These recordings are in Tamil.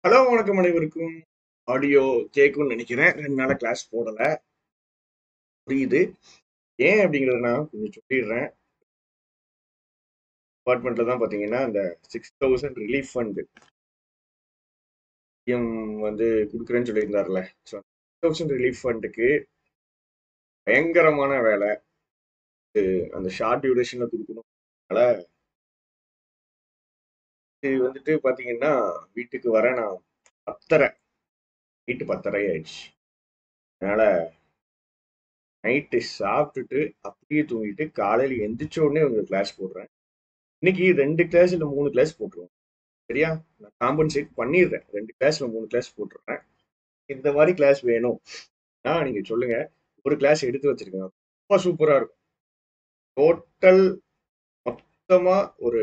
ஹலோ வணக்கம் அனைவருக்கும் ஆடியோ கேட்கும்னு நினைக்கிறேன் ரெண்டு நாளா கிளாஸ் போடல புரியுது ஏன் அப்படிங்கறத நான் கொஞ்சம் சொல்லிடுறேன் டிபார்ட்மெண்ட்ல தான் பாத்தீங்கன்னா இந்த சிக்ஸ் தௌசண்ட் ரிலீஃப் ஃபண்ட் வந்து கொடுக்குறேன்னு சொல்லியிருந்தார்ல ஸோ சிக்ஸ் தௌசண்ட் ரிலீஃப் ஃபண்டுக்கு பயங்கரமான வேலை அந்த ஷார்ட் டியூரேஷன்ல கொடுக்கணும் அதனால இது வந்துட்டு பாத்தீங்கன்னா வீட்டுக்கு வர நான் பத்தரை நைட்டு பத்தரை ஆயிடுச்சு அதனால நைட்டு சாப்பிட்டுட்டு அப்படியே தூங்கிட்டு காலையில எந்திரிச்ச உடனே உங்களுக்கு கிளாஸ் போடுறேன் இன்னைக்கு ரெண்டு கிளாஸ் இல்லை மூணு கிளாஸ் போட்டுருவோம் சரியா நான் காம்பன்சேட் பண்ணிடுறேன் ரெண்டு கிளாஸ்ல மூணு கிளாஸ் போட்டுடுறேன் இந்த மாதிரி கிளாஸ் வேணும் ஆ நீங்க சொல்லுங்க ஒரு கிளாஸ் எடுத்து வச்சிருக்கேன் ரொம்ப சூப்பரா இருக்கும் டோட்டல் மொத்தமா ஒரு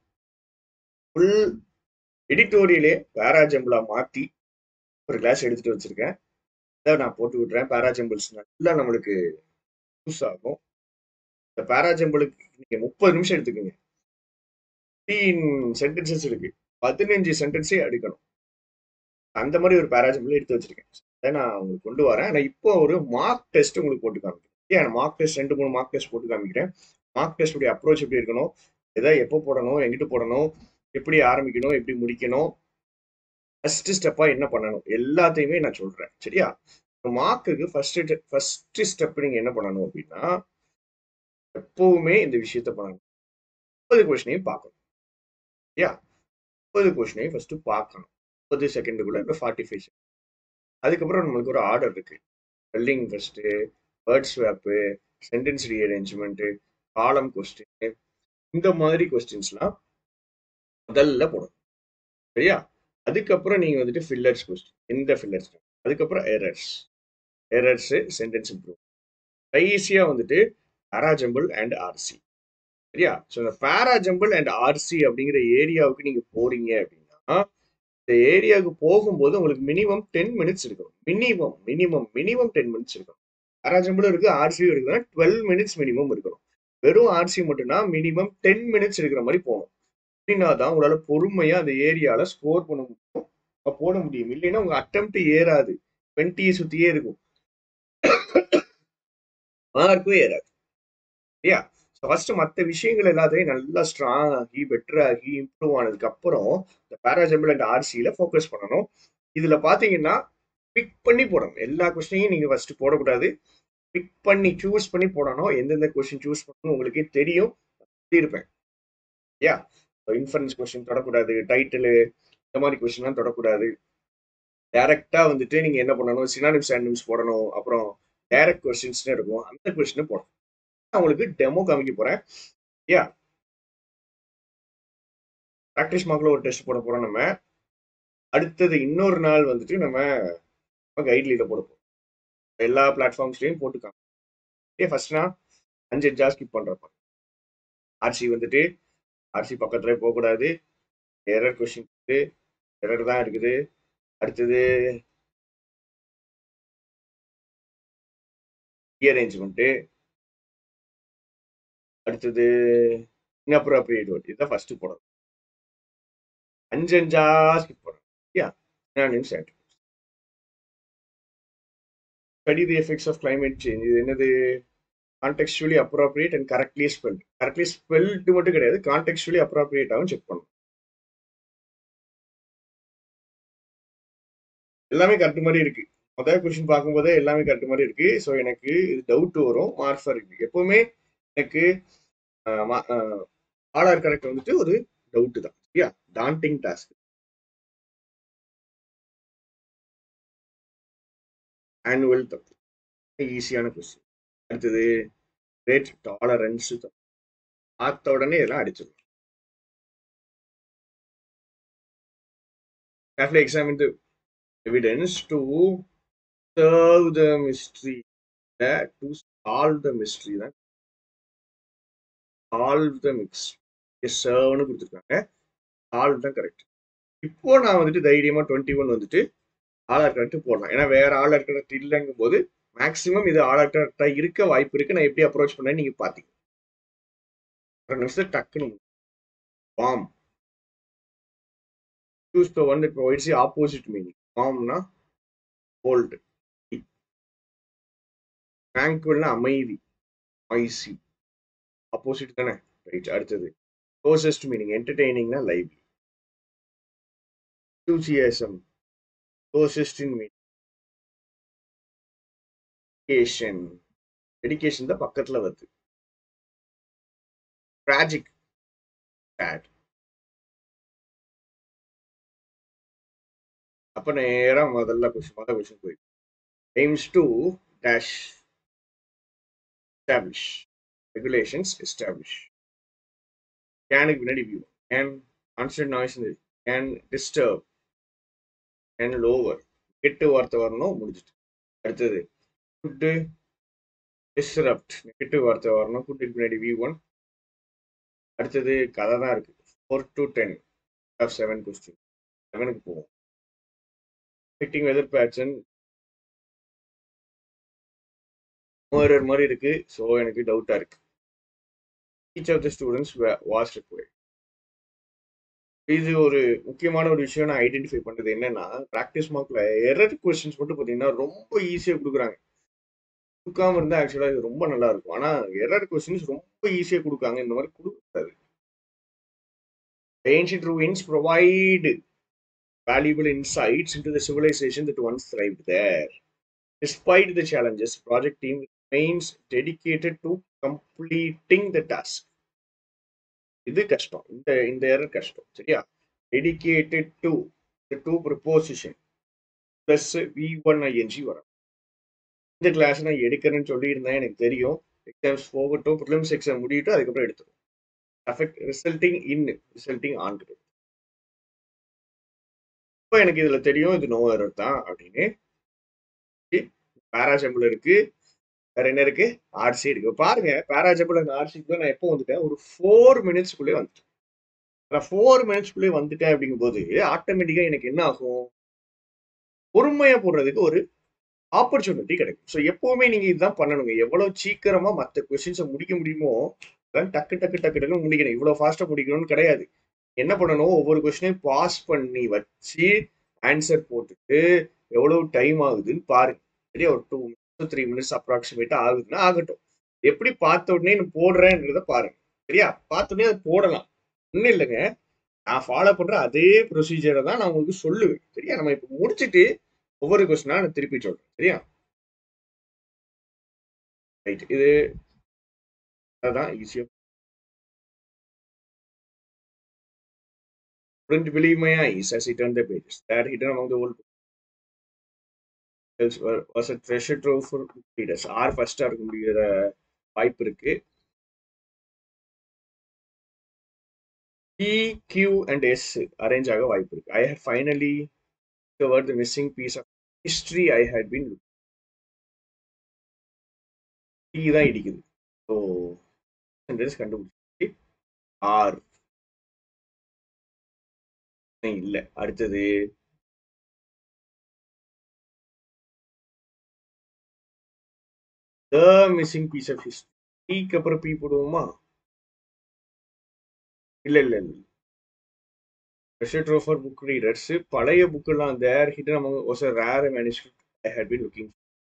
ஃபுல் எடிட்டோரியலே பேராஜம்பிளா மாத்தி ஒரு கிளாஸ் எடுத்துட்டு வச்சிருக்கேன் இதை நான் போட்டு விடுறேன் பேராஜம்பிள்ஸ் நல்லா நம்மளுக்கு யூஸ் ஆகும் இந்த பேராஜம்பிளுக்கு நீங்க முப்பது நிமிஷம் எடுத்துக்கோங்க ஃபிஃப்டீன் சென்டென்சஸ் இருக்கு பதினஞ்சு சென்டென்ஸே எடுக்கணும் அந்த மாதிரி ஒரு பேராஜம்பிள் எடுத்து வச்சிருக்கேன் அதை நான் உங்களுக்கு கொண்டு வரேன் ஆனால் இப்போ ஒரு மார்க் டெஸ்ட் உங்களுக்கு போட்டு காமிக்கிறேன் ஏன் மார்க் டெஸ்ட் ரெண்டு மூணு மார்க் டெஸ்ட் போட்டு காமிக்கிறேன் மார்க் டெஸ்ட் அப்ரோச் எப்படி இருக்கணும் எதை எப்போ போடணும் எங்கிட்டு போடணும் எப்படி ஆரம்பிக்கணும் எப்படி முடிக்கணும் ஃபர்ஸ்ட் ஸ்டெப்பா என்ன பண்ணணும் எல்லாத்தையுமே நான் சொல்றேன் சரியா மார்க்குக்கு ஃபர்ஸ்ட் ஃபர்ஸ்ட் ஸ்டெப் நீங்க என்ன பண்ணணும் அப்படின்னா எப்பவுமே இந்த விஷயத்த பண்ணணும் முப்பது கொஸ்டினையும் பார்க்கணும் சரியா முப்பது கொஸ்டினையும் ஃபர்ஸ்ட் பார்க்கணும் முப்பது செகண்டுக்குள்ள இப்போ ஃபார்ட்டி ஃபைவ் செகண்ட் அதுக்கப்புறம் நம்மளுக்கு ஒரு ஆர்டர் இருக்கு spelling first word swap sentence rearrangement காலம் கொஸ்டின் இந்த மாதிரி கொஸ்டின்ஸ்லாம் முதல்ல போடணும் சரியா அதுக்கப்புறம் நீங்க வந்துட்டு ஃபில்லர்ஸ் கொஸ்டின் எந்த ஃபில்லர்ஸ் அதுக்கப்புறம் எரர்ஸ் எரர்ஸ் சென்டென்ஸ் இம்ப்ரூவ் ஈஸியா வந்துட்டு பேராஜம்பிள் அண்ட் ஆர்சி சரியா ஸோ இந்த பேராஜம்பிள் அண்ட் ஆர்சி அப்படிங்கிற ஏரியாவுக்கு நீங்க போறீங்க அப்படின்னா இந்த ஏரியாவுக்கு போகும்போது உங்களுக்கு மினிமம் டென் மினிட்ஸ் இருக்கணும் minimum minimum minimum ten minutes இருக்கணும் பேராஜம்பிளும் இருக்கு ஆர்சியும் இருக்குன்னா டுவெல் மினிட்ஸ் மினிமம் இருக்கணும் வெறும் ஆர்சி மட்டும்னா மினிமம் டென் மினிட்ஸ் இருக்கிற மாதிரி போகணும் அப்படின்னா தான் உங்களால பொறுமையா அந்த ஏரியால ஸ்கோர் பண்ண முடியும் போட முடியும் இல்லைன்னா உங்க அட்டம் ஏறாது டுவெண்ட்டி சுத்தியே இருக்கும் மார்க்கும் ஏறாது சரியா ஃபர்ஸ்ட் மற்ற விஷயங்கள் எல்லாத்தையும் நல்லா ஸ்ட்ராங் ஆகி பெட்டர் ஆகி இம்ப்ரூவ் ஆனதுக்கு அப்புறம் இந்த பேராஜம்பிள் அண்ட் ஆர்சியில ஃபோக்கஸ் பண்ணணும் இதுல பாத்தீங்கன்னா பிக் பண்ணி போடணும் எல்லா கொஸ்டினையும் நீங்க ஃபர்ஸ்ட் போடக்கூடாது பிக் பண்ணி சூஸ் பண்ணி போடணும் எந்தெந்த கொஸ்டின் சூஸ் பண்ணணும் உங்களுக்கே தெரியும் இருப்பேன் யா இன்ஃபரன்ஸ் கொஸ்டின் தொடக்கூடாது டைட்டிலு இந்த மாதிரி கொஸ்டின்லாம் தொடக்கூடாது டைரக்டா வந்துட்டு நீங்க என்ன பண்ணணும் சினானிம்ஸ் ஆனிம்ஸ் போடணும் அப்புறம் டைரக்ட் கொஸ்டின்ஸ்னு இருக்கும் அந்த கொஸ்டின் போடணும் நான் உங்களுக்கு டெமோ காமிக்க போறேன் யா ப்ராக்டிஸ் மார்க்ல ஒரு டெஸ்ட் போட போறோம் நம்ம அடுத்தது இன்னொரு நாள் வந்துட்டு நம்ம கைட்லீல போட போறோம் எல்லா பிளாட்ஃபார்ம்ஸ்லயும் போட்டுக்காங்க ஏ ஃபர்ஸ்ட் நான் அஞ்சு அஞ்சா ஸ்கிப் பண்றப்ப ஆர்சி வந்துட்டு ஆர்சி பக்கத்துல போகக்கூடாது எரர் கொஸ்டின் எரர் தான் இருக்குது அடுத்தது ரீஅரேஞ்ச்மெண்ட்டு அடுத்தது இன்அப்ரோப்ரியேட் வேர்ட் இதுதான் ஃபர்ஸ்ட் போடணும் அஞ்சு அஞ்சா ஸ்கிப் பண்ணணும் யா நிமிஷம் study the effects of climate change இது என்னது contextually appropriate and correctly spelled correctly spelled மட்டும் கிடையாது கான்டெக்சுவலி அப்ரோப்ரியேட்டாகவும் செக் பண்ணணும் எல்லாமே கரெக்ட் மாதிரி இருக்கு முதல் கொஸ்டின் பார்க்கும்போதே எல்லாமே கரெக்ட் மாதிரி இருக்கு ஸோ எனக்கு இது டவுட் வரும் மார்க்ஸாக இருக்கு எப்பவுமே எனக்கு ஆர்ஆர் கரெக்ட் வந்துட்டு ஒரு டவுட் தான் சரியா டாண்டிங் டாஸ்க் ஆனுவல் தப்பு ஈஸியான கொஸ்டின் அடுத்தது ரேட் டாலரன்ஸ் பார்த்த உடனே இதெல்லாம் அடிச்சிடலாம் carefully examine the evidence to serve the mystery that to solve the mystery தான் சால்வ் த மிக்ஸ் சர்வ்னு கொடுத்துருக்காங்க சால்வ் தான் கரெக்ட் இப்போ நான் வந்துட்டு தைரியமா டுவெண்ட்டி ஒன் வந்துட்டு ஆதார் கரெக்ட் போடலாம் ஏன்னா வேற ஆதார் கரெக்ட் இல்லைங்கும் போது மேக்சிமம் இது ஆதார் கரெக்டா இருக்க வாய்ப்பு இருக்கு நான் எப்படி அப்ரோச் பண்ணேன்னு நீங்க பாத்தீங்க நிமிஷம் டக்குன்னு பாம் choose the one that provides the opposite meaning calmனா bold tranquilனா அமைதி noisy ஆப்போசிட் தானே ரைட் அடுத்தது closest meaning entertainingனா lively enthusiasm closest in meaning dedication dedication தான் பக்கத்துல வருது tragic sad அப்ப நேரா முதல்ல கொஸ்டின் முதல்ல கொஸ்டின் போய் aims to dash establish regulations establish கேனுக்கு பின்னாடி view can constant noise can disturb can lower கெட்டு வார்த்தை வரணும் முடிஞ்சிட்டு அடுத்தது குட்டு டிஸ்டரப்ட் நெகட்டிவ் வார்த்தை வரணும் குட்டுக்கு பின்னாடி வியூ ஒன் அடுத்தது கதை தான் இருக்கு four to ten of seven question செவனுக்கு போவோம் ஃபிட்டிங் வெதர் பேட்சன் எரர் மாதிரி இருக்கு ஸோ எனக்கு டவுட்டா இருக்கு each of the students was required இது ஒரு முக்கியமான ஒரு விஷயம் நான் ஐடென்டிஃபை பண்றது என்னன்னா ப்ராக்டிஸ் மார்க்ல எரர் கொஸ்டின்ஸ் மட்டும் பார்த்தீங்கன்னா ரொம்ப ஈஸியாக கொடுக்குறாங்க கொடுக்காம இருந்தா ஆக்சுவலா இது ரொம்ப நல்லா இருக்கும் ஆனா எரர் கொஸ்டின்ஸ் ரொம்ப ஈஸியா கொடுக்காங்க இந்த மாதிரி கொடுக்காது ancient ruins provide valuable insights into the civilization that once thrived there. Despite the challenges, project team remains dedicated to completing the task. இது கஷ்டம் இந்த இந்த எரர் கஷ்டம் சரியா dedicated to to preposition plus V one ING வரும் இந்த கிளாஸ் நான் எடுக்கிறேன்னு சொல்லியிருந்தேன் எனக்கு தெரியும் எக்ஸாம்ஸ் போகட்டும் ப்ரிலிம்ஸ் எக்ஸாம் முடியட்டும் அதுக்கப்புறம் எடுத்துரும் affect resulting in resulting on இப்போ எனக்கு இதுல தெரியும் இது நோ எரர் தான் அப்படின்னு பேராசம்பிள் இருக்கு வேற என்ன இருக்கு ஆர்சி இருக்கு பாருங்க பேராசம்பிள் அண்ட் ஆர்சிக்குள்ள நான் எப்போ வந்துட்டேன் ஒரு ஃபோர் மினிட்ஸ்க்குள்ளே வந்துட்டேன் நான் ஃபோர் மினிட்ஸ்க்குள்ளே வந்துட்டேன் அப்படிங்கும்போது ஆட்டோமேட்டிக்கா எனக்கு என்ன ஆகும் பொறுமையா போடுறதுக்கு ஒரு ஆப்பர்ச்சுனிட்டி கிடைக்கும் ஸோ எப்பவுமே நீங்க இதுதான் பண்ணணுங்க எவ்வளவு சீக்கிரமா மற்ற கொஸ்டின்ஸை முடிக்க முடியுமோ டக்கு டக்கு டக்கு டக்கு முடிக்கணும் இவ்வளவு ஃபாஸ்டா முடிக்கணும்னு கிடையாது என்ன பண்ணணும் ஒவ்வொரு கொஸ்டினையும் பாஸ் பண்ணி வச்சு ஆன்சர் போட்டுட்டு எவ்வளவு டைம் ஆகுதுன்னு பாருங்க சரியா ஒரு டூ மினிட்ஸ் த்ரீ மினிட்ஸ் அப்ராக்சிமேட்டா ஆகுதுன்னா ஆகட்டும் எப்படி பார்த்த உடனே நான் போடுறேன்றத பாருங்க சரியா பார்த்த உடனே அதை போடலாம் ஒன்றும் இல்லைங்க நான் ஃபாலோ பண்ற அதே ப்ரொசீஜரை தான் நான் உங்களுக்கு சொல்லுவேன் சரியா நம்ம இப்போ முடிச்சுட்டு ஒவ்வொரு கொஸ்டினா நான் திருப்பி சொல்றேன் சரியா ரைட் இது அதான் ஈஸியா couldn't believe my eyes as he turned the pages. That hidden among the old books were- was a treasure trove for book readers. R ஃபர்ஸ்டா இருக்க முடிகிற வாய்ப்பு இருக்கு P Q and S arrange ஆக வாய்ப்பு இருக்கு I had finally discovered the missing piece of history I had been looking. P தான் இடிக்குது ஸோ சென்டென்ஸ் கண்டுபிடிச்சி ஆர் இல்ல அடுத்தது the missing piece of history பீக்கு அப்புறம் பி போடுவோமா இல்ல இல்ல இல்ல treasure trove for book readers பழைய புக்கெல்லாம் there hidden among was a rare manuscript I had been looking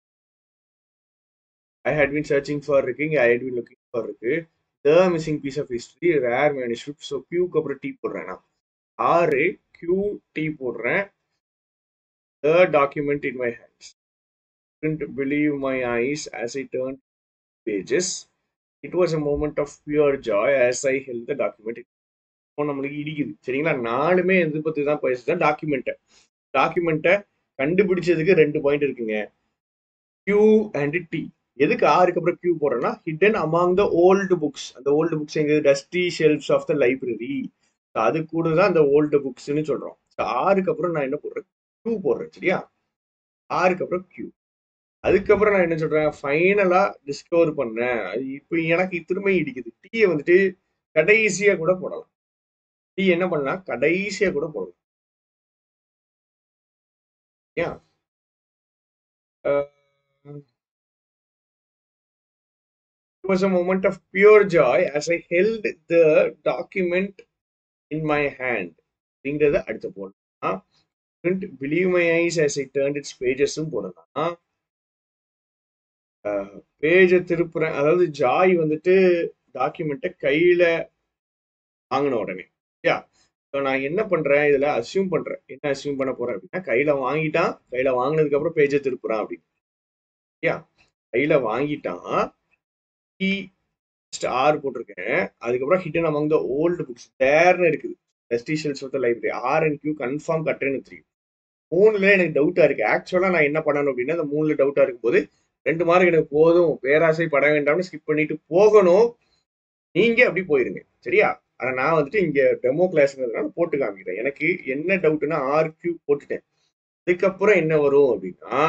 I had been searching for இருக்குங்க I had been looking for இருக்கு the missing piece of history rare manuscript so கியூக்கு அப்புறம் டீ போடுறேன் நான் ஆறு கியூ டி போடுறேன் the document in my hands couldn't believe my eyes as I turned pages. It was a moment of pure joy as I held the document. இப்போ நம்மளுக்கு இடிக்குது சரிங்களா நாலுமே எது பத்தி தான் பேசுதான் டாக்குமெண்ட்டை டாக்குமெண்ட்டை கண்டுபிடிச்சதுக்கு ரெண்டு பாயிண்ட் இருக்குங்க கியூ அண்ட் டி எதுக்கு ஆறுக்கு அப்புறம் கியூ போடுறேன்னா hidden among the old books அந்த ஓல்டு புக்ஸ் எங்க dusty shelves of the library அது கூட தான் அந்த ஓல்டு புக்ஸ்னு சொல்றோம் So, ஆறுக்கு அப்புறம் நான் என்ன போடுறேன் கியூ போடுறேன் சரியா ஆறுக்கு அப்புறம் கியூ அதுக்கப்புறம் நான் என்ன சொல்றேன் ஃபைனலா டிஸ்கவர் பண்ணேன் அது இப்போ எனக்கு திரும்ப இடிக்குது டீயை வந்துட்டு கடைசியா கூட போடலாம் டீ என்ன பண்ணலாம் கடைசியா கூட போடலாம் ஏன் It was a moment of pure joy as I held the document in my hand. அப்படிங்கிறத அடுத்து போடணும் போடலாம் believe my eyes as I turned its pagesஸும் போடலாம் பேஜை திருப்புறேன் அதாவது ஜாய் வந்துட்டு டாக்குமெண்ட்டை கையில வாங்கின உடனே யா ஸோ நான் என்ன பண்றேன் இதுல அசியூம் பண்றேன் என்ன அசியூம் பண்ண போறேன் அப்படின்னா கையில வாங்கிட்டான் கையில வாங்கினதுக்கு அப்புறம் பேஜை திருப்புறான் அப்படின்னு யா கையில வாங்கிட்டான் ஆர் போட்டிருக்கேன் அதுக்கப்புறம் hidden among the old books தேர்னு இருக்குது residentials of the library R and Q confirm கட்டுறேன்னு தெரியும் மூணுல எனக்கு டவுட்டா இருக்கு ஆக்சுவலா நான் என்ன பண்ணணும் அப்படின்னா அந்த மூணுல டவுட்டா இருக்கும்போது ரெண்டு மார்க் எனக்கு போதும் பேராசை பட வேண்டாம்னு ஸ்கிப் பண்ணிட்டு போகணும் நீங்க அப்படி போயிருங்க சரியா ஆனா நான் வந்துட்டு இங்க டெமோ கிளாஸ்ங்கிறதுனால போட்டு காமிக்கிறேன் எனக்கு என்ன டவுட்னா ஆர் கியூ போட்டுட்டேன் அதுக்கப்புறம் என்ன வரும் அப்படின்னா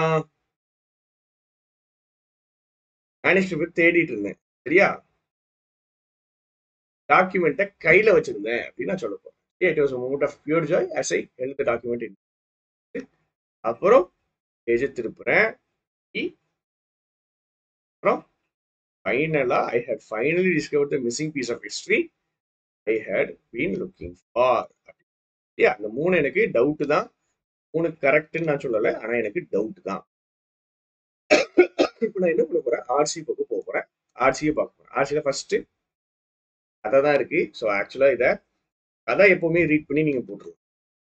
மேனேஜ்மெண்ட் தேடிட்டு இருந்தேன் சரியா டாக்குமெண்ட்டை கையில வச்சிருந்தேன் அப்படின்னு நான் சொல்ல போறேன் it was moment of pure joy as I எழுத டாக்குமெண்ட் அப்புறம் பேஜை திருப்புறேன் அப்புறம் ஃபைனலா I had finally discover the missing piece of history I had been looking for யா அந்த மூணு எனக்கு டவுட் தான் மூணு கரெக்ட்னு நான் சொல்லலை ஆனா எனக்கு டவுட் தான் இப்போ நான் என்ன பண்ண போறேன் ஆர்சி பக்கம் போக போறேன் ஆர்சியை பார்க்க போறேன் ஆர்சியில் ஃபர்ஸ்ட் கதை தான் இருக்கு ஸோ ஆக்சுவலா இதை கதை எப்பவுமே ரீட் பண்ணி நீங்க போட்டுருவோம்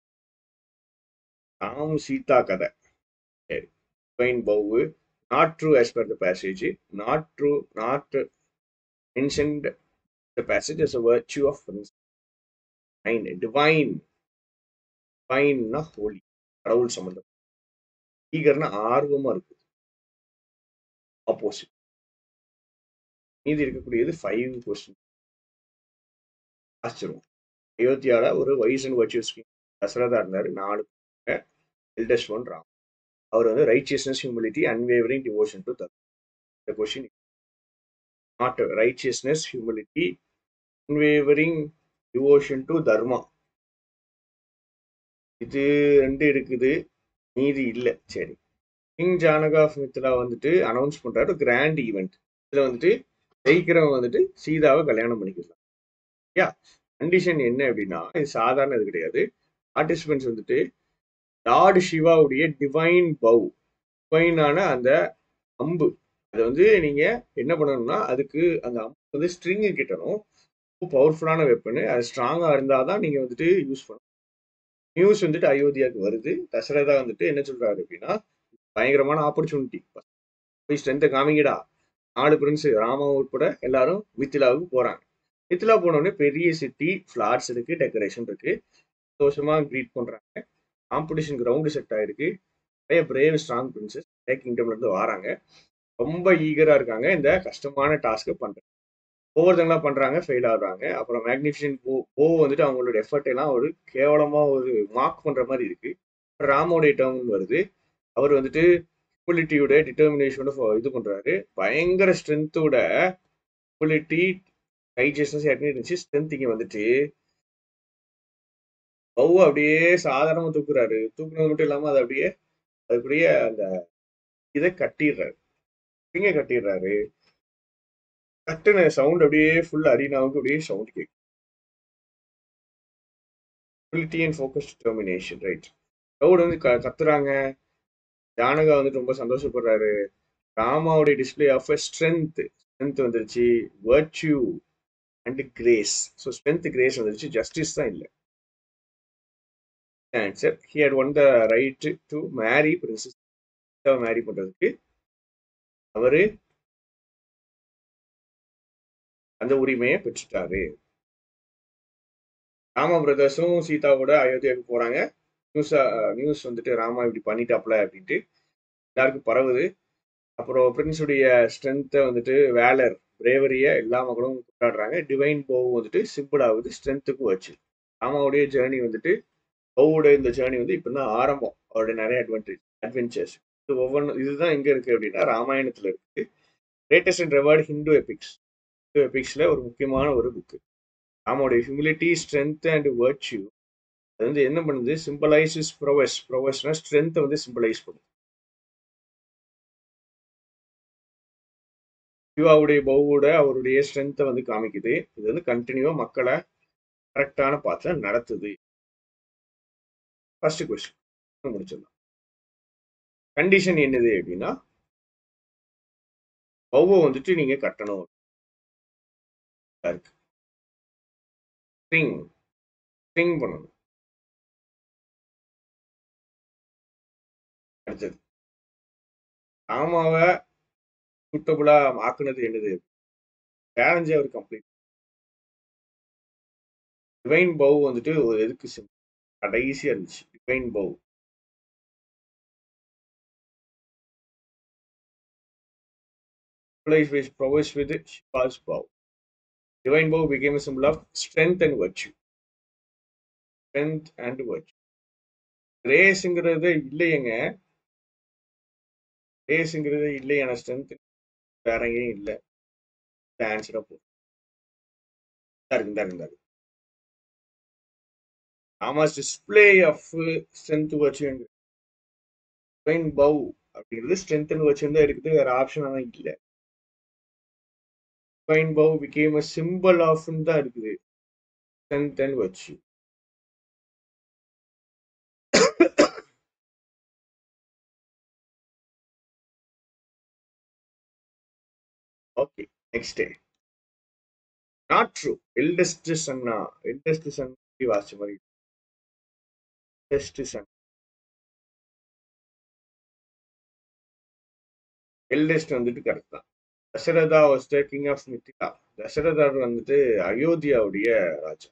ராம் சீதா கதை சரி fine bow not true as per the passage not true not mentioned the passage as a virtue of divine divine divineனா holy கடவுள் சம்பந்தம் ஈகர்னா ஆர்வமா இருக்கு ஆப்போசிட் மீதி இருக்கக்கூடியது ஃபைவ் கொஸ்டின் ஆச்சரியம் அயோத்தியால ஒரு வைஸ் அண்ட் வர்ச்சுவஸ் தசரதா இருந்தாரு நாலு எல்டஸ்ட் ஒன் ராம் அவர் வந்து righteousness humility unwavering devotion to தர்மம் இந்த question not righteousness humility unwavering devotion to dharma இது ரெண்டு இருக்குது மீதி இல்லை சரி கிங் ஜானகா ஆஃப் மித்ரா வந்துட்டு அனௌன்ஸ் பண்றாரு கிராண்ட் ஈவெண்ட் இதுல வந்துட்டு ஜெயிக்கிறவங்க வந்துட்டு சீதாவை கல்யாணம் பண்ணிக்கலாம் யா கண்டிஷன் என்ன அப்படின்னா இது சாதாரண இது கிடையாது பார்ட்டிசிபென்ட்ஸ் வந்துட்டு லார்டு சிவாவுடைய டிவைன் பவ் டிவைனான அந்த அம்பு அதை வந்து நீங்க என்ன பண்ணணும்னா அதுக்கு அந்த அம்பு வந்து ஸ்ட்ரிங் கிட்டணும் பவர்ஃபுல்லான வெப்பனு அது ஸ்ட்ராங்கா இருந்தாதான் நீங்க வந்துட்டு யூஸ் பண்ணணும் நியூஸ் வந்துட்டு அயோத்தியாவுக்கு வருது தசரதா வந்துட்டு என்ன சொல்றாரு அப்படின்னா பயங்கரமான ஆப்பர்ச்சுனிட்டி போய் ஸ்ட்ரென்த்தை காமிங்கடா நாலு பிரின்ஸ் ராமா உட்பட எல்லாரும் மித்திலாவுக்கு போறாங்க மித்திலா போனோடனே பெரிய சிட்டி ஃபிளாட்ஸ் இருக்கு டெக்கரேஷன் இருக்கு சந்தோஷமா க்ரீட் பண்றாங்க காம்படிஷன் கிரவுண்டு செட் ஆயிருக்கு நிறைய பிரேவ் ஸ்ட்ராங் பிரின்சஸ் நிறைய கிங்டம்ல இருந்து வராங்க ரொம்ப ஈகரா இருக்காங்க இந்த கஷ்டமான டாஸ்க்கை பண்றாங்க ஒவ்வொருத்தங்களா பண்றாங்க ஃபெயில் ஆகுறாங்க அப்புறம் மேக்னிஃபிஷன் போ போ வந்துட்டு அவங்களோட எஃபர்ட் எல்லாம் ஒரு கேவலமா ஒரு மார்க் பண்ற மாதிரி இருக்கு ராமோடைய டேர்ம் வருது அவர் வந்துட்டு குவாலிட்டியோட டிட்டர்மினேஷனோட இது பண்றாரு பயங்கர ஸ்ட்ரென்த்தோட குவாலிட்டி டைஜஸ்டன்ஸ் ஏற்கனவே இருந்துச்சு ஸ்ட்ரென்த் இங்க வந்துட்டு பவு அப்படியே சாதாரணமா தூக்குறாரு தூக்குனது மட்டும் இல்லாம அது அப்படியே அதுக்குரிய அந்த இதை கட்டிடுறாரு இங்க கட்டிடுறாரு கட்டுன சவுண்ட் அப்படியே ஃபுல் அரினாவுக்கு அப்படியே சவுண்ட் கேட்கும் quality and focus determination right crowd வந்து க கத்துறாங்க ஜானகா வந்துட்டு ரொம்ப சந்தோஷப்படுறாரு ராமாவுடைய டிஸ்பிளே ஆஃப் ஸ்ட்ரென்த் ஸ்ட்ரென்த் வந்துருச்சு virtue and grace so strength grace வந்துருச்சு ஜஸ்டிஸ் தான் இல்லை answer he had won the right to marry princess marry பண்றதுக்கு அவரு அந்த உரிமையை பெற்றுட்டாரு ராமா பிரதர்ஸும் சீதாவோட அயோத்தியாவுக்கு போறாங்க நியூஸ் நியூஸ் வந்துட்டு ராமா இப்படி பண்ணிட்டாப்ல அப்படின்ட்டு எல்லாருக்கும் பரவுது அப்புறம் பிரின்ஸுடைய ஸ்ட்ரென்த்தை வந்துட்டு வேலர் பிரேவரிய எல்லா மக்களும் கொண்டாடுறாங்க டிவைன் போவ் வந்துட்டு சிம்பிள் ஆகுது ஸ்ட்ரென்த்துக்கு வச்சு ராமாவுடைய ஜேர்னி வந்துட்டு பவுவோட இந்த ஜேர்னி வந்து இப்போ தான் ஆரம்பம் அவருடைய நிறைய அட்வான்டேஜ் அட்வென்ச்சர்ஸ் இது ஒவ்வொன்று இதுதான் எங்க இருக்கு அப்படின்னா ராமாயணத்துல இருக்கு greatest and reward Hindu epics Hindu எபிக்ஸ்ல ஒரு முக்கியமான ஒரு புக்கு ராமாவுடைய ஹியூமிலிட்டி ஸ்ட்ரென்த் அண்ட் வர்ச்சியூ அது வந்து என்ன பண்ணுது சிம்பிளைஸ் இஸ் ப்ரொவஸ் ப்ரொவஸ்னா ஸ்ட்ரென்த்தை வந்து சிம்பிளைஸ் பண்ணுது சிவாவுடைய பவுவோட அவருடைய ஸ்ட்ரென்த்தை வந்து காமிக்குது இது வந்து கண்டினியூவா மக்களை கரெக்டான பாத்துல நடத்துது ஃபர்ஸ்ட் கொஸ்டின் முடிச்சிடலாம் கண்டிஷன் என்னது அப்படின்னா பௌவை வந்துட்டு நீங்க கட்டணும் இருக்கு ஸ்ட்ரிங் ஸ்ட்ரிங் பண்ணணும் அடுத்தது ஆமாவை சூட்டபுளா ஆக்குனது என்னது சேலஞ்சே அவர் கம்ப்ளீட் டிவைன் பவு வந்துட்டு ஒரு எதுக்கு sim- கடைசியா இருந்துச்சு டிவைன் பவு Place which provides with Shiva's bow. Divine bow became a symbol of strength and virtue. Strength and virtue. கிரேஸ்ங்கிறது இல்லையங்க கிரேஸ்ங்கிறது இல்லையான ஸ்ட்ரென்த் வேற எங்கேயும் இல்லை ஆன்சரா போ இருக்கு இந்தா இருந்தாரு ஆமாஸ் டிஸ்பிளே ஆஃப் ஸ்ட்ரென்த் வச்சு டிவைன் பவ் அப்படிங்கிறது ஸ்ட்ரென்த் வச்சு தான் இருக்குது வேற ஆப்ஷன் தான் இல்லை divine bow became a simple of தான் இருக்குது ஸ்ட்ரென்த் அண்ட் வச்சு okay next not true eldest சன்னா எல்டஸ்ட் சன் வாசிச்ச மாதிரி எல்டஸ்ட் சன் எல்டஸ்ட் வந்துட்டு கரெக்ட் தான் Dasaratha was the king of Mithila Dasarathar வந்துட்டு அயோத்தியாவுடைய ராஜா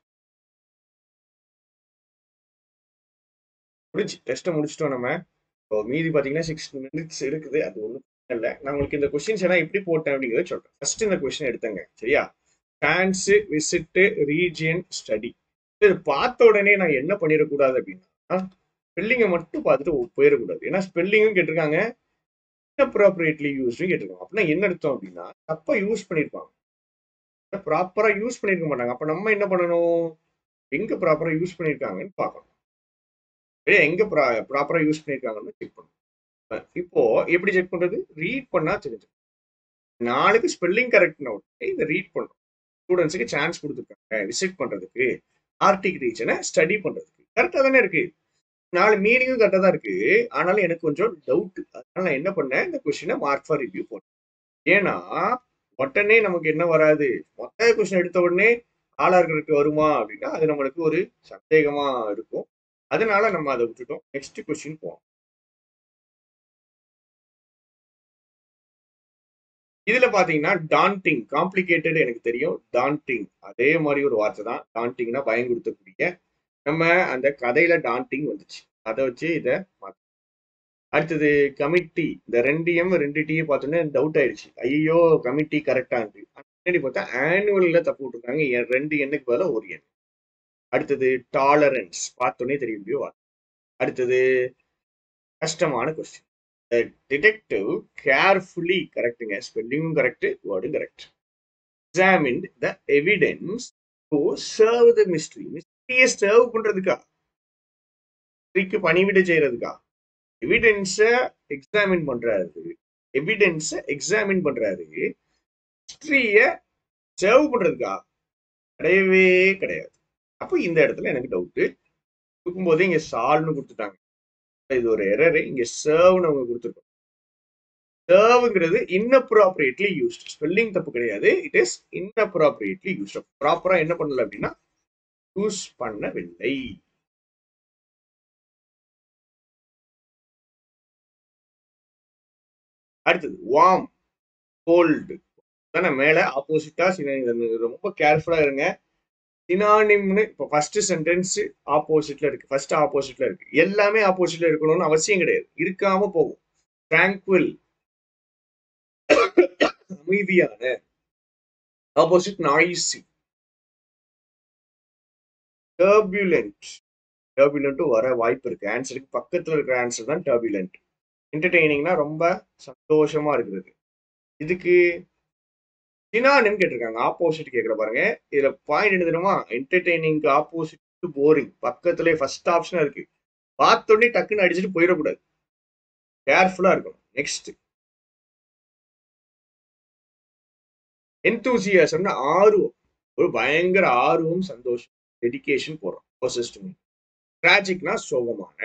முடிச்சு டெஸ்ட்டை முடிச்சிட்டோம் நம்ம இப்போ மீதி பார்த்தீங்கன்னா சிக்ஸ் மினிட்ஸ் இருக்குது அது ஒன்றும் இல்லை நான் உங்களுக்கு இந்த கொஸ்டின்ஸ் எல்லாம் எப்படி போட்டேன் அப்படிங்கிறத சொல்றேன் ஃபர்ஸ்ட் இந்த கொஸ்டின் எடுத்தங்க சரியா சான்ஸ் விசிட் ரீஜியன் ஸ்டடி இது பார்த்த உடனே நான் என்ன பண்ணிடக்கூடாது அப்படின்னா ஸ்பெல்லிங்கை மட்டும் பார்த்துட்டு போயிடக்கூடாது ஏன்னா ஸ்பெல்லிங்கும் கேட்டிருக்காங்க அப்ராப்ரியேட்லி யூஸ்டும் கேட்டிருக்காங்க அப்படின்னா என்ன அர்த்தம் அப்படின்னா தப்பா யூஸ் பண்ணியிருப்பாங்க ப்ராப்பரா யூஸ் பண்ணியிருக்க மாட்டாங்க அப்ப நம்ம என்ன பண்ணணும் எங்க ப்ராப்பரா யூஸ் பண்ணியிருக்காங்கன்னு பார்க்கணும் சரியா எங்க ப்ராப்பரா யூஸ் பண்ணியிருக்காங்கன்னு செக் பண்ணணும் இப்போ எப்படி செக் பண்றது ரீட் பண்ணா தெரிஞ்சு நாளைக்கு ஸ்பெல்லிங் கரெக்ட் உடனே இதை ரீட் பண்றோம் ஸ்டூடெண்ட்ஸுக்கு சான்ஸ் கொடுத்துருக்காங்க விசிட் பண்றதுக்கு ஆர்டிக் ரீஜனை ஸ்டடி பண்றதுக்கு கரெக்டா தானே இருக்கு நாலு மீனிங்கும் கரெக்டா தான் இருக்கு ஆனாலும் எனக்கு கொஞ்சம் டவுட் அதனால நான் என்ன பண்ணேன் இந்த கொஸ்டினை மார்க் ஃபார் ரிவ்யூ போட்டேன் ஏன்னா உடனே நமக்கு என்ன வராது மொத்த கொஸ்டின் எடுத்த உடனே ஆளார்களுக்கு வருமா அப்படின்னா அது நம்மளுக்கு ஒரு சந்தேகமா இருக்கும் அதனால நம்ம அதை விட்டுட்டோம் நெக்ஸ்ட் கொஸ்டின் போவோம் இதுல பாத்தீங்கன்னா டான்டிங் காம்ப்ளிகேட்டட் எனக்கு தெரியும் டான்டிங் அதே மாதிரி ஒரு வார்த்தை தான் டான்டிங்னா பயம் கொடுத்தக்கூடிய நம்ம அந்த கதையில டான்டிங் வந்துச்சு அதை வச்சு இதை மாத்த அடுத்தது கமிட்டி இந்த ரெண்டு எம் ரெண்டு டீ பார்த்தோன்னே டவுட் ஆயிடுச்சு ஐயோ கமிட்டி கரெக்டான்ட்டு பின்னாடி பார்த்தா ஆனுவல்ல தப்பு விட்டுருக்காங்க என் ரெண்டு எண்ணுக்கு பதிலாக ஒரு எண் அடுத்தது டாலரன்ஸ் பார்த்தோன்னே தெரிய முடியும் அடுத்தது கஷ்டமான கொஸ்டின் டிடெக்டிவ் கேர்ஃபுல்லி கரெக்டுங்க ஸ்பெல்லிங்கும் கரெக்ட் வேர்டும் correct examine the evidence to serve the mystery மிஸ்ட்ரியை சர்வ் பண்றதுக்கா மிஸ்ட்ரிக்கு பணிவிட செய்யறதுக்கா எவிடன்ஸை எக்ஸாமின் பண்றாரு எவிடன்ஸை எக்ஸாமின் பண்றாரு ஹிஸ்டரிய சர்வ் பண்றதுக்கா கிடையவே கிடையாது அப்போ இந்த இடத்துல எனக்கு டவுட்டு கொடுக்கும்போது இங்க சால்வ்னு கொடுத்துட்டாங்க இது ஒரு எரர் இங்க சர்வ்னு அவங்க கொடுத்துருக்கோம் சர்வ்ங்கிறது இன்னப்ராப்ரியேட்லி யூஸ்ட் ஸ்பெல்லிங் தப்பு கிடையாது இட் இஸ் இன்னப்ராப்ரியேட்லி யூஸ்ட் ப்ராப்பரா என்ன பண்ணல அப்படின்னா யூஸ் பண்ணவில்லை அடுத்தது வார்ம் கோல்டு தானே மேல ஆப்போசிட்டா ரொம்ப கேர்ஃபுல்லா இருங்க சினானிம்னு இப்போ ஃபர்ஸ்ட் சென்டென்ஸ் ஆப்போசிட்ல இருக்கு ஃபர்ஸ்ட் ஆப்போசிட்ல இருக்கு எல்லாமே ஆப்போசிட்ல இருக்கணும்னு அவசியம் கிடையாது இருக்காம போகும் ட்ராங்குவல் அமைதியான ஆப்போசிட் நாய்ஸி டர்புலண்ட் டர்புலண்ட்டும் வர வாய்ப்பு இருக்கு ஆன்சருக்கு பக்கத்துல இருக்கிற ஆன்சர் தான் டர்புலண்ட் என்டர்டெய்னிங்னா ரொம்ப சந்தோஷமா இருக்கிறது இதுக்கு சினானிம் கேட்டிருக்காங்க ஆப்போசிட் கேட்குற பாருங்க இதுல பாயிண்ட் என்ன தெரியுமா என்டர்டெய்னிங்க்கு ஆப்போசிட் போரிங் பக்கத்துல ஃபர்ஸ்ட் ஆப்ஷனா இருக்கு பார்த்தோடனே டக்குன்னு அடிச்சுட்டு போயிடக்கூடாது கேர்ஃபுல்லா இருக்கணும் நெக்ஸ்ட் என்தூசியாசம்னா ஆர்வம் ஒரு பயங்கர ஆர்வம் சந்தோஷம் டெடிகேஷன் போறோம் பொசஸ்ட் டிராஜிக்னா சோகமான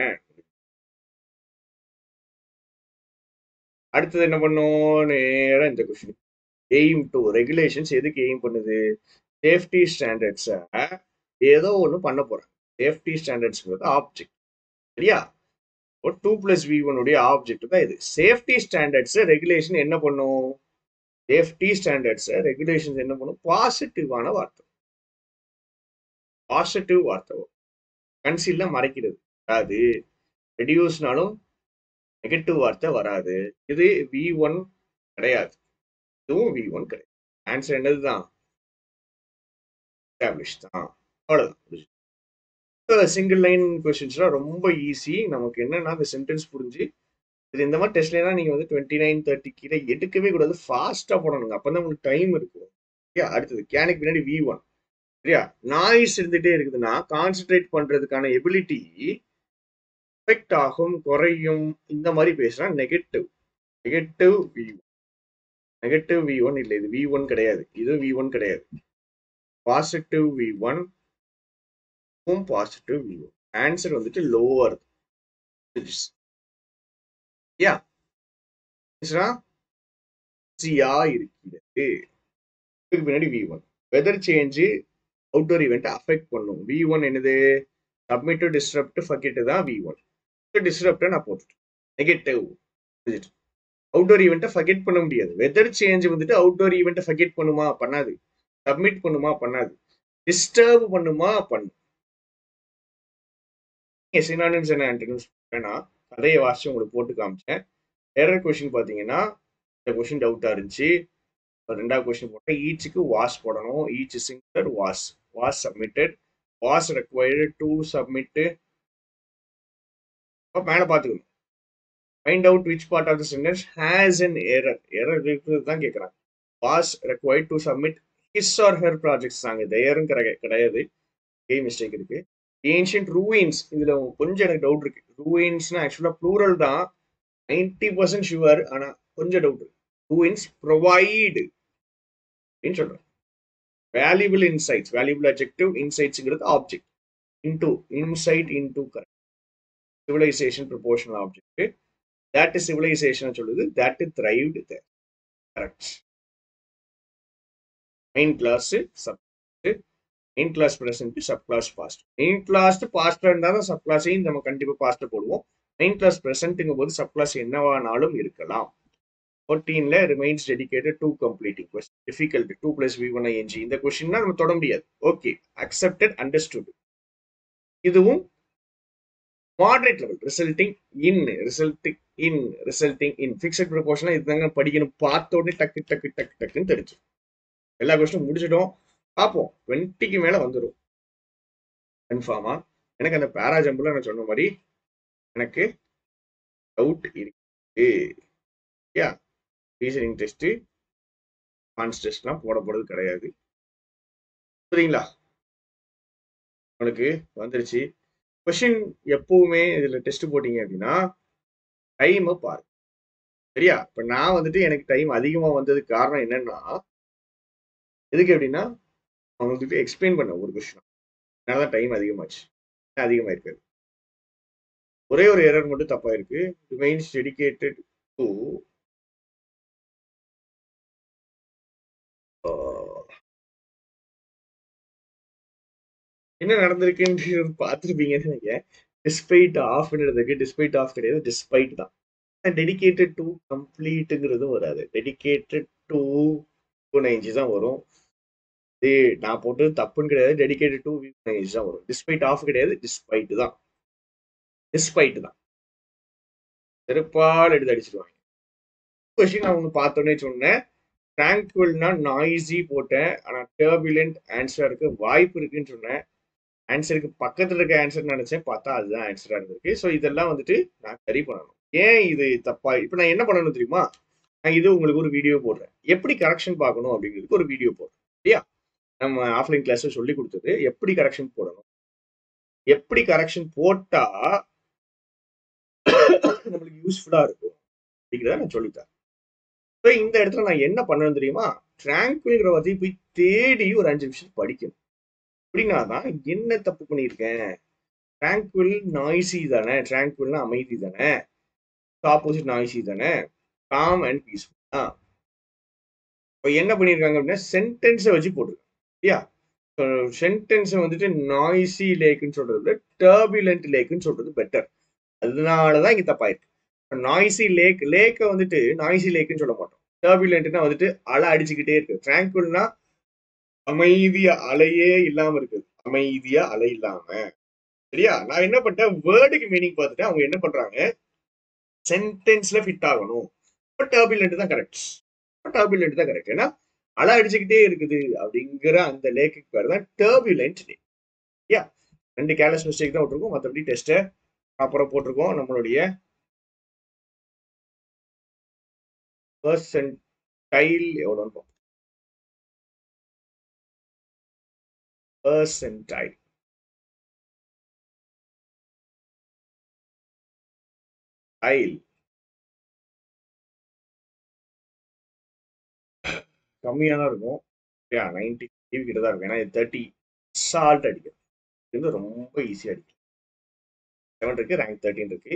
அடுத்தது என்ன பண்ணும் நேரா இந்த கொஸ்டின் எய்ம் டு ரெகுலேஷன்ஸ் எதுக்கு எய்ம் பண்ணுது சேஃப்டி ஸ்டாண்டர்ட்ஸை ஏதோ ஒன்று பண்ண போறேன் சேஃப்டி ஸ்டாண்டர்ட்ஸ்ங்கிறது ஆப்ஜெக்ட் சரியா ஒரு டூ பிளஸ் வி உடைய ஆப்ஜெக்ட் தான் இது சேஃப்டி ஸ்டாண்டர்ட்ஸ் ரெகுலேஷன் என்ன பண்ணும் சேஃப்டி ஸ்டாண்டர்ட்ஸ் ரெகுலேஷன்ஸ் என்ன பண்ணும் பாசிட்டிவான வார்த்தை பாசிட்டிவ் வார்த்தை கன்சீல்ல மறைக்கிறது அது ரெடியூஸ்னாலும் நெகட்டிவ் வார்த்தை வராது இது வி ஒன் கிடையாது இதுவும் வி ஒன் கிடையாது ஆன்சர் என்னதுதான் எஸ்டாப்ளிஷ் தான் அவ்வளவுதான் சிங்கிள் லைன் கொஸ்டின்ஸ்லாம் ரொம்ப ஈஸி நமக்கு என்னன்னா அந்த சென்டென்ஸ் புரிஞ்சு இது இந்த மாதிரி டெஸ்ட்லாம் நீங்க வந்து டுவெண்ட்டி நைன் தேர்ட்டி கீழே எடுக்கவே கூடாது ஃபாஸ்டா போடணுங்க அப்பதான் உங்களுக்கு டைம் இருக்கும் சரியா அடுத்தது கேனுக்கு பின்னாடி வி ஒன் சரியா நாய்ஸ் இருந்துட்டே இருக்குதுன்னா கான்சென்ட்ரேட் பண்றதுக்கான எபிலிட்டி எஃபெக்ட் ஆகும் குறையும் இந்த மாதிரி பேசுனா negative negative V one negative V one இல்லை இது வி ஒன் கிடையாது இது வி ஒன் கிடையாது positive V one positive V one answer வந்துட்டு லோவர் யா சியா இருக்கிறது இதுக்கு பின்னாடி V one weather change outdoor event affect பண்ணும் வி ஒன் என்னது சப்மிட் டு டிஸ்டர்ப்ட் ஃபக்கிட் தான் வி ஒன் டிஸ்டர்ப்டை நான் போட்டுட்டேன் நெகட்டிவ் அவுட்டோர் ஈவெண்ட்டை ஃபகெட் பண்ண முடியாது வெதர் சேஞ்ச் வந்துட்டு அவுட்டோர் ஈவெண்ட்டை ஃபகெட் பண்ணுமா பண்ணாது சப்மிட் பண்ணுமா பண்ணாது டிஸ்டர்ப் பண்ணுமா பண்ணும் சினானிம்ஸ் என்ன ஆன்டனிம்ஸ் வேணா கதையை வாசிச்சு உங்களுக்கு போட்டு காமிச்சேன் எரர் கொஷின் பார்த்தீங்கன்னா இந்த கொஷின் டவுட்டாக இருந்துச்சு ரெண்டாவது கொஸ்டின் போட்டேன் ஈச்சுக்கு வாஷ் போடணும் each singer was was submitted was required to submit மேலே பார்த்துக்கணும் find out which part of the sentence has an error error இருக்கிறது தான் கேட்குறாங்க was required to submit his or her projects தாங்க இந்த எரும் கிடையாது ஏ மிஸ்டேக் இருக்கு ஏன்ஷியன்ட் ரூயின்ஸ் இதுல கொஞ்சம் எனக்கு டவுட் இருக்கு ரூயின்ஸ்னா ஆக்சுவலா ப்ளூரல் தான் நைன்டி பர்சன்ட் ஷுவர் ஆனா கொஞ்சம் டவுட் இருக்கு ரூயின்ஸ் ப்ரொவைடு அப்படின்னு சொல்றேன் வேல்யூபிள் இன்சைட்ஸ் வேல்யூபிள் அப்ஜெக்டிவ் இன்சைட்ஸ்ங்கிறது object into insight into correct civilization proportional object that civilization சொல்லுது that thrived correct main clause sub main clause present sub clause past main clause பாஸ்டா இருந்தாலும் சப் கிளாஸையும் நம்ம கண்டிப்பா பாஸ்ட் போடுவோம் மெயின் கிளாஸ் ப்ரெசன்ட்டுங்கும் போது சப் கிளாஸ் என்னவானாலும் இருக்கலாம் ஃபோர்டீன்ல remains dedicated to completing question difficult to plus V one ING இந்த கொஸ்டின்னா நம்ம தொட முடியாது ஓகே அக்செப்டட் அண்டர்ஸ்டுட் இதுவும் moderate level resulting in resulting in resulting in fixed ப்ரொபோர்ஷனாக இதுதாங்க படிக்கணும் பார்த்த உடனே டக்கு டக்கு டக்கு டக்குன்னு தெரிஞ்சு எல்லா கொஸ்டினும் முடிச்சிட்டோம் பார்ப்போம் டுவெண்ட்டிக்கு மேலே வந்துடும் கன்ஃபார்மா எனக்கு அந்த பேரா ஜம்பில் நான் சொன்ன மாதிரி எனக்கு டவுட் இருக்கு யா ரீசனிங் டெஸ்ட்டு கான்ஸ் டெஸ்ட்லாம் போட போகிறது கிடையாது சரிங்களா உங்களுக்கு வந்துருச்சு கொஷின் எப்பவுமே இதில் டெஸ்ட் போட்டீங்க அப்படின்னா டைமை பாரு சரியா இப்போ நான் வந்துட்டு எனக்கு டைம் அதிகமாக வந்ததுக்கு காரணம் என்னன்னா எதுக்கு அப்படின்னா அவங்க வந்துட்டு எக்ஸ்பிளைன் பண்ண ஒரு கொஷின் அதனால தான் டைம் அதிகமாச்சு அதிகமாக இருக்காது ஒரே ஒரு எரர் மட்டும் தப்பா இருக்கு ரிமைன்ஸ் டெடிகேட்டட் டு என்ன நடந்திருக்குன்னு பார்த்துருப்பீங்கன்னு நினைக்கிறேன் டிஸ்பைட் ஆஃப்ன்றதுக்கு டிஸ்பைட் ஆஃப் கிடையாது டிஸ்பைட் தான் டெடிகேட்டட் டு கம்ப்ளீட்டுங்கிறதும் வராது டெடிகேட்டட் டு டூ நைன்ஜி தான் வரும் இது நான் போட்டது தப்புன்னு கிடையாது டெடிகேட்டட் டு நைன்ஜி தான் வரும் டிஸ்பைட் ஆஃப் கிடையாது டிஸ்பைட் தான் டிஸ்பைட் தான் செருப்பால் எடுத்து அடிச்சிருவாங்க கொஸ்டின் அவங்க பார்த்தோன்னே சொன்னேன் ட்ராங்குவல்னா நாய்ஸி போட்டேன் ஆனால் டர்புலண்ட் ஆன்சருக்கு வாய்ப்பு இருக்குன்னு சொன்னேன் ஆன்சருக்கு பக்கத்தில் இருக்க ஆன்சர் நினைச்சேன் பார்த்தா அதுதான் ஆன்சரா இருந்திருக்கு ஸோ இதெல்லாம் வந்துட்டு நான் சரி பண்ணணும் ஏன் இது தப்பா இப்போ நான் என்ன பண்ணணும் தெரியுமா நான் இது உங்களுக்கு ஒரு வீடியோ போடுறேன் எப்படி கரெக்ஷன் பார்க்கணும் அப்படிங்கிறதுக்கு ஒரு வீடியோ போடுறேன் இல்லையா நம்ம ஆஃப்லைன் கிளாஸ் சொல்லி கொடுத்தது எப்படி கரெக்ஷன் போடணும் எப்படி கரெக்ஷன் போட்டா நம்மளுக்கு யூஸ்ஃபுல்லா இருக்கும் அப்படிங்கிறத நான் சொல்லித்தரேன் ஸோ இந்த இடத்துல நான் என்ன பண்ணணும் தெரியுமா ட்ராங்குல்ங்கிற வார்த்தையை போய் தேடி ஒரு அஞ்சு நிமிஷம் படிக்கணும் அப்படின்னா தான் என்ன தப்பு பண்ணியிருக்கேன் ட்ராங்குவில் நாய்ஸி தானே ட்ராங்குவில்னா அமைதி தானே ஆப்போசிட் நாய்ஸி தானே காம் அண்ட் பீஸ்ஃபுல் தான் இப்போ என்ன பண்ணியிருக்காங்க அப்படின்னா சென்டென்ஸை வச்சு போட்டிருக்காங்க இல்லையா சென்டென்ஸை வந்துட்டு நாய்ஸி லேக்குன்னு சொல்றது விட டர்புலண்ட் லேக்குன்னு சொல்றது பெட்டர் அதனால தான் இங்கே தப்பாயிருக்கு நாய்ஸி லேக் லேக்கை வந்துட்டு நாய்ஸி லேக்குன்னு சொல்ல மாட்டோம் டர்புலண்ட்னா வந்துட்டு அலை அடிச்சுக்கிட்டே இருக்கு ட்ராங்குவில்னா அமைதியா அலையே இல்லாம இருக்குது அமைதியா அலை இல்லாம சரியா நான் என்ன பண்ணிட்டேன் வேர்டுக்கு மீனிங் பார்த்துட்டு அவங்க என்ன பண்றாங்க சென்டென்ஸ்ல ஃபிட் ஆகணும் டர்புலண்ட் தான் கரெக்ட் டர்புலண்ட் தான் கரெக்ட் ஏன்னா அலை அடிச்சுக்கிட்டே இருக்குது அப்படிங்கிற அந்த லேக்குக்கு பேர் தான் டர்புலண்ட் லேக் யா ரெண்டு கேர்லெஸ் மிஸ்டேக் தான் விட்டுருக்கோம் மற்றபடி டெஸ்ட்டை அப்புறம் போட்டிருக்கோம் நம்மளுடைய பர்சன்டைல் எவ்வளோன்னு பார்ப்போம் பர்சன்டைல் டைல் கம்மியாக தான் இருக்கும் இல்லையா நைன்டி ஃபைவ் கிட்ட தான் இருக்கும் ஏன்னா இது தேர்ட்டி சால்ட் அடிக்கும் இது வந்து ரொம்ப ஈஸியாக அடிக்கும் செவன் இருக்கு ரேங்க் தேர்ட்டின் இருக்கு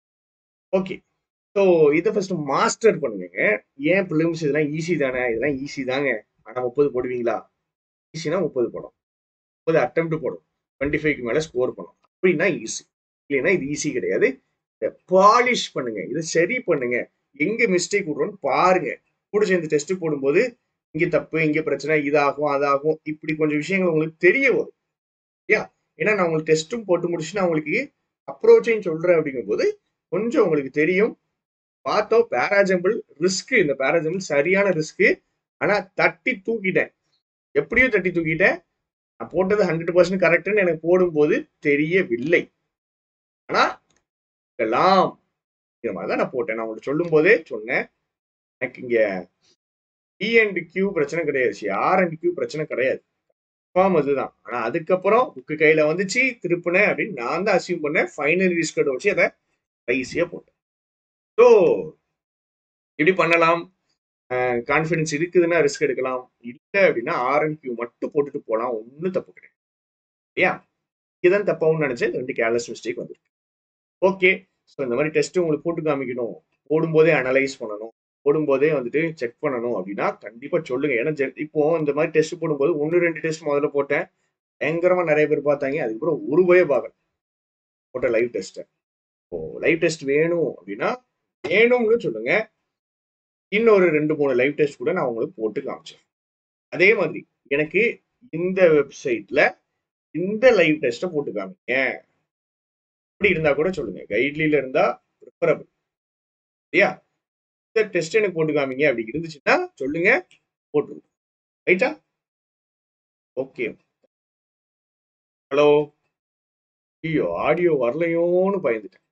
ஓகே ஸோ இதை ஃபர்ஸ்ட் மாஸ்டர் பண்ணுங்க ஏன் பிலிம்ஸ் இதெல்லாம் ஈஸி தானே இதெல்லாம் ஈஸி தாங்க ஆனால் முப்பது போடுவீங்களா ஈஸினா முப்பது போடும் முப்பது அட்டம் போடும் டுவெண்ட்டி ஃபைவ்க்கு மேலே ஸ்கோர் பண்ணும் அப்படின்னா ஈஸி இல்லைன்னா இது ஈஸி கிடையாது இதை பாலிஷ் பண்ணுங்க இதை சரி பண்ணுங்க எங்க மிஸ்டேக் விடுறோன்னு பாருங்க கூட சேர்ந்து டெஸ்ட் போடும்போது இங்க தப்பு இங்க பிரச்சனை இதாகும் அதாகும் இப்படி கொஞ்சம் விஷயங்கள் உங்களுக்கு தெரிய வரும் இல்லையா ஏன்னா நான் உங்களுக்கு டெஸ்ட்டும் போட்டு முடிச்சு நான் உங்களுக்கு அப்ரோச்சையும் சொல்றேன் அப்படிங்கும்போது கொஞ்சம் உங்களுக்கு தெரியும் பார்த்தோம் பேராஜம்பிள் ரிஸ்க் இந்த பேராஜம்பிள் சரியான ரிஸ்க் ஆனா தட்டி தூக்கிட்டேன் எப்படியோ தட்டி தூக்கிட்டேன் நான் போட்டது ஹண்ட்ரட் பர்சன்ட் கரெக்ட்னு எனக்கு போடும்போது தெரியவில்லை ஆனா இதெல்லாம் இந்த மாதிரி தான் நான் போட்டேன் நான் உங்களுக்கு சொல்லும் போதே சொன்னேன் எனக்கு இங்க பி அண்ட் கியூ பிரச்சனை கிடையாது ஆர் அண்ட் கியூ பிரச்சனை கிடையாது ஃபார்ம் அதுதான் ஆனா அதுக்கப்புறம் புக்கு கையில வந்துச்சு திருப்பினேன் அப்படின்னு நான் தான் அசியூம் பண்ணேன் ஃபைனல் ரிஸ்கர்ட் வச்சு அதை ஈஸியா போட்டேன் ஸோ இப்படி பண்ணலாம் கான்ஃபிடன்ஸ் இருக்குதுன்னா ரிஸ்க் எடுக்கலாம் இல்லை அப்படின்னா ஆர் அண்ட் கியூ மட்டும் போட்டுட்டு போகலாம் ஒன்றும் தப்பு கிடையாது இல்லையா இதுதான் தப்பாகவும் நினைச்சேன் ரெண்டு கேர்லெஸ் மிஸ்டேக் வந்துருக்கு ஓகே ஸோ இந்த மாதிரி டெஸ்ட் உங்களுக்கு போட்டு காமிக்கணும் போடும்போதே அனலைஸ் பண்ணணும் போடும்போதே வந்துட்டு செக் பண்ணணும் அப்படின்னா கண்டிப்பா சொல்லுங்க ஏன்னா இப்போ இந்த மாதிரி டெஸ்ட் போடும்போது ஒன்று ரெண்டு டெஸ்ட் முதல்ல போட்டேன் பயங்கரமா நிறைய பேர் பார்த்தாங்க அதுக்கப்புறம் ஒரு போயே பார்க்கல போட்ட லைவ் டெஸ்ட்டை இப்போ லைவ் டெஸ்ட் வேணும் அப்படின்னா வேணும்னு சொல்லுங்க இன்னொரு ரெண்டு மூணு லைவ் டெஸ்ட் கூட நான் உங்களுக்கு போட்டு காமிச்சேன் அதே மாதிரி எனக்கு இந்த வெப்சைட்ல இந்த லைவ் டெஸ்ட்டை போட்டு காமிங்க அப்படி இருந்தா கூட சொல்லுங்க கைட்லில இருந்தா ப்ரிஃபரபிள் சரியா இந்த டெஸ்ட் எனக்கு போட்டு காமிங்க அப்படி இருந்துச்சுன்னா சொல்லுங்க போட்டுருவோம் ரைட்டா ஓகே ஹலோ ஐயோ ஆடியோ வரலையோன்னு பயந்துட்டேன்